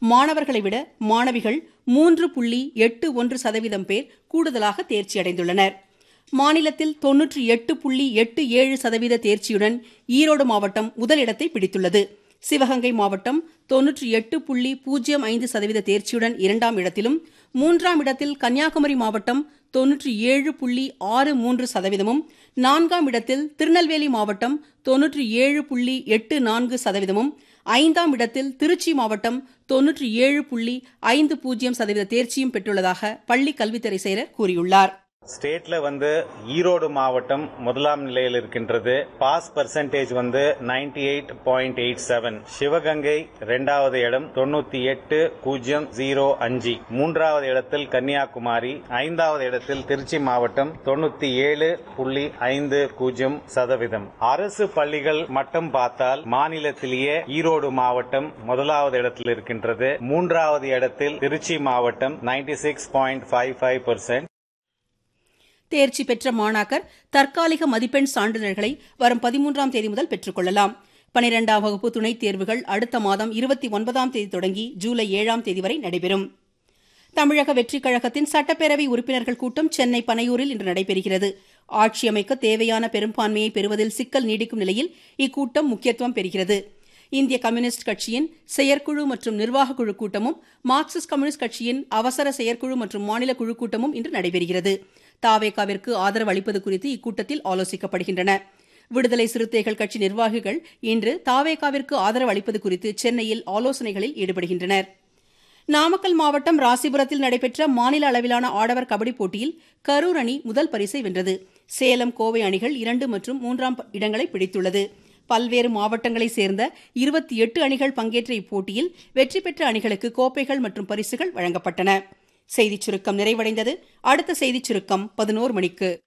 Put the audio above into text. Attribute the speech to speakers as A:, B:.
A: மாணவர்களை விட மாணவிகள் மூன்று புள்ளி எட்டு ஒன்று சதவீதம் பேர் கூடுதலாக தேர்ச்சி அடைந்துள்ளனர் மாநிலத்தில் தொன்னூற்றி எட்டு புள்ளி எட்டு ஏழு சதவீத தேர்ச்சியுடன் ஈரோடு மாவட்டம் முதலிடத்தை பிடித்துள்ளது சிவகங்கை மாவட்டம் தொன்னூற்றி எட்டு புள்ளி பூஜ்ஜியம் ஐந்து சதவீத தேர்ச்சியுடன் இரண்டாம் இடத்திலும் மூன்றாம் இடத்தில் கன்னியாகுமரி மாவட்டம் தொன்னூற்றி ஏழு புள்ளி ஆறு மூன்று சதவீதமும் நான்காம் இடத்தில் திருநெல்வேலி மாவட்டம் தொன்னூற்றி ஏழு புள்ளி எட்டு நான்கு சதவீதமும் ஐந்தாம் இடத்தில் திருச்சி மாவட்டம் தொன்னூற்றி ஏழு புள்ளி ஐந்து பூஜ்ஜியம் சதவீத தேர்ச்சியும் பெற்றுள்ளதாக பள்ளி கல்வித்துறை செயலர் கூறியுள்ளார்
B: ஸ்டேட்ல வந்து ஈரோடு மாவட்டம் முதலாம் நிலையில் இருக்கின்றது பாஸ் பர்சன்டேஜ் வந்து ninety eight point eight seven Sivaganga இரண்டாவது இடம் தொண்ணூத்தி எட்டு பூஜ்ஜியம் ஜீரோ அஞ்சு மூன்றாவது இடத்தில் கன்னியாகுமரி ஐந்தாவது இடத்தில் திருச்சி மாவட்டம் தொண்ணூத்தி ஏழு புள்ளி ஐந்து பூஜ்ஜியம் சதவீதம் அரசு பள்ளிகள் மட்டும் பார்த்தால் மாநிலத்திலேயே ஈரோடு மாவட்டம் முதலாவது இடத்தில் இருக்கின்றது மூன்றாவது இடத்தில் திருச்சி மாவட்டம் ninety six point five five percent
A: தேர்ச்சி பெற்ற மாணாக்கர் தற்காலிக மதிப்பெண் சான்றிதழ்களை வரும் பதிமூன்றாம் தேதி முதல் பெற்றுக் கொள்ளலாம் பனிரெண்டாம் வகுப்பு துணைத் தேர்வுகள் அடுத்த மாதம் இருபத்தி ஒன்பதாம் தேதி தொடங்கி ஜூலை ஏழாம் தேதி வரை நடைபெறும் தமிழக வெற்றிக் கழகத்தின் சட்டப்பேரவை உறுப்பினர்கள் கூட்டம் சென்னை பனையூரில் இன்று நடைபெறுகிறது ஆட்சி அமைக்க தேவையான பெரும்பான்மையை பெறுவதில் சிக்கல் நீடிக்கும் நிலையில் இக்கூட்டம் முக்கியத்துவம் பெறுகிறது இந்திய கம்யூனிஸ்ட் கட்சியின் செயற்குழு மற்றும் நிர்வாகக் குழு கூட்டமும் மார்க்சிஸ்ட் கம்யூனிஸ்ட் கட்சியின் அவசர செயற்குழு மற்றும் மாநில குழு கூட்டமும் இன்று நடைபெறுகிறது தாவேகாவிற்கு ஆதரவு அளிப்பது குறித்து இக்கூட்டத்தில் ஆலோசிக்கப்படுகின்றன விடுதலை சிறுத்தைகள் கட்சி நிர்வாகிகள் இன்று தாவேகாவிற்கு ஆதரவு அளிப்பது குறித்து சென்னையில் ஆலோசனைகளில் ஈடுபடுகின்றனர் நாமக்கல் மாவட்டம் ராசிபுரத்தில் நடைபெற்ற மாநில அளவிலான ஆடவர் கபடி போட்டியில் கரூர் அணி முதல் பரிசை வென்றது சேலம் கோவை அணிகள் இரண்டு மற்றும் மூன்றாம் இடங்களை பிடித்துள்ளது பல்வேறு மாவட்டங்களைச் சேர்ந்த இருபத்தி எட்டு அணிகள் பங்கேற்ற இப்போட்டியில் வெற்றி பெற்ற அணிகளுக்கு கோப்பைகள் மற்றும் பரிசுகள் வழங்கப்பட்டன செய்திச் சுருக்கம் நிறைவடைந்தது அடுத்த செய்திச் சுருக்கம் பதினோரு மணிக்கு